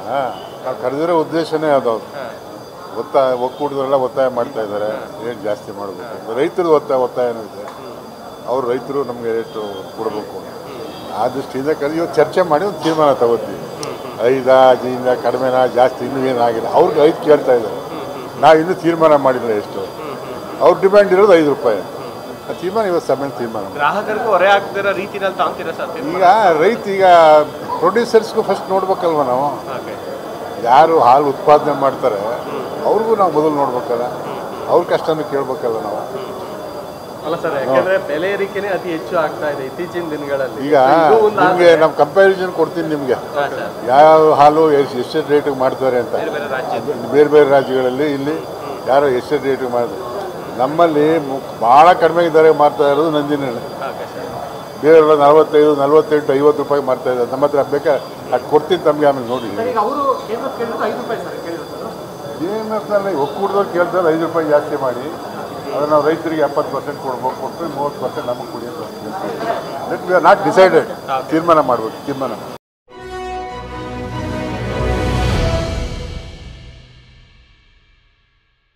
ನಾವು ಕರೆದಿರೋ ಉದ್ದೇಶನೇ ಅದು ಒತ್ತಾಯ ಒಕ್ಕೂಟದವರೆಲ್ಲ ಒತ್ತಾಯ ಮಾಡ್ತಾ ಇದ್ದಾರೆ ಏನು ಜಾಸ್ತಿ ಮಾಡಬೇಕು ಅಂತ ರೈತರದ್ದು ಒತ್ತಾಯ ಒತ್ತಾಯನೂ ಇದೆ ಅವ್ರು ರೈತರು ನಮಗೆ ರೇಟು ಕೊಡಬೇಕು ಆ ದೃಷ್ಟಿಯಿಂದ ಕರೆದು ಇವತ್ತು ಚರ್ಚೆ ಮಾಡಿ ಒಂದು ತೀರ್ಮಾನ ತಗೋತೀವಿ ಐದಾ ಹದಿನಿಂದ ಕಡಿಮೆನಾ ಜಾಸ್ತಿ ಇನ್ನೂ ಏನಾಗಿಲ್ಲ ಅವ್ರಿಗೆ ಐದು ಕೇಳ್ತಾ ಇದ್ದಾರೆ ನಾವು ಇನ್ನೂ ತೀರ್ಮಾನ ಮಾಡಿಲ್ಲ ಎಷ್ಟು ಅವ್ರ ಡಿಮ್ಯಾಂಡ್ ಇರೋದು ಐದು ರೂಪಾಯಿ ಆ ತೀರ್ಮಾನ ಇವತ್ತು ಸಮಯ ತೀರ್ಮಾನ ಮಾಡಿ ಗ್ರಾಹಕರಿಗೂ ಹೊರೆ ಆಗ್ದಿರೋ ರೀತಿನಲ್ಲಿ ತಾಂತೀರಾ ಸರ್ ಈಗ ರೈತ ಈಗ ಪ್ರೊಡ್ಯೂಸರ್ಸ್ಗೂ ಫಸ್ಟ್ ನೋಡ್ಬೇಕಲ್ವ ನಾವು ಓಕೆ ಯಾರು ಹಾಲು ಉತ್ಪಾದನೆ ಮಾಡ್ತಾರೆ ಅವ್ರಿಗೂ ನಾವು ಮೊದಲು ನೋಡ್ಬೇಕಲ್ಲ ಅವ್ರ ಕಷ್ಟನೂ ಕೇಳ್ಬೇಕಲ್ಲ ನಾವು ಅಲ್ಲ ಸರ್ ಯಾಕಂದ್ರೆ ಬೆಲೆ ಏರಿಕೆನೇ ಅತಿ ಹೆಚ್ಚು ಆಗ್ತಾ ಇದೆ ಇತ್ತೀಚಿನ ದಿನಗಳಲ್ಲಿ ಈಗ ಇದು ಒಂದು ನಿಮಗೆ ನಮ್ಮ ಕಂಪ್ಯಾರಿಸನ್ ಕೊಡ್ತೀನಿ ನಿಮಗೆ ಹಾ, ಸರ್. ಯಾವ ಹಾಲು ಎಷ್ಟು ಎಷ್ಟೆಷ್ಟು ರೇಟಿಗೆ ಮಾಡ್ತಾರೆ ಅಂತ ಬೇರೆ ಬೇರೆ ರಾಜ್ಯ ಬೇರೆ ಬೇರೆ ರಾಜ್ಯಗಳಲ್ಲಿ ಇಲ್ಲಿ ಯಾರೋ ಎಷ್ಟೆಷ್ಟು ರೇಟಿಗೆ ಮಾಡ್ತಾರೆ ನಮ್ಮಲ್ಲಿ ಮು- ಭಾಳ ಕಡಿಮೆ ದರ ಮಾರ್ತಾ ಇರೋದು ನಂದಿನಿ ಓಕೆ ಸರ್ ಬೇರೆಲ್ಲ ನಲವತ್ತೈದು ನಲವತ್ತೆಂಟು ಐವತ್ತು ರೂಪಾಯಿ ಮಾರ್ತಾ ಇದ್ದಾರೆ ನಮ್ಮ ಹತ್ರ ಬೇಕಾ ಅದು ಕೊಡ್ತೀನಿ ತಮಗೆ ಆಮೇಲೆ ನೋಡಿ ಈಗ ಅವರು ಕೇಂದ್ರ ಕೇಳಿದ್ರು ಐದು ರೂಪಾಯಿ ಸರ್ ಕೇಳಿರೋದು ಏನಂತಲ್ಲ ಒಕ್ಕೂಟದವ್ರು ಕೇಳ್ತಾರೆ ಐದು ರೂಪಾಯಿ ಜಾಸ್ತಿ ಮಾಡಿ ಅದನ್ನು ನಾವು ರೈತರಿಗೆ ಎಪ್ಪತ್ತು ಪರ್ಸೆಂಟ್ ಕೊಡ್ಬೇಕು ಕೊಟ್ಟು ಮೂವತ್ತು ಪರ್ಸೆಂಟ್ ನಮಗೆ ಕೊಡಿ ಅಂತ let we are not decided ತೀರ್ಮಾನ ಮಾಡಬೇಕು ತೀರ್ಮಾನ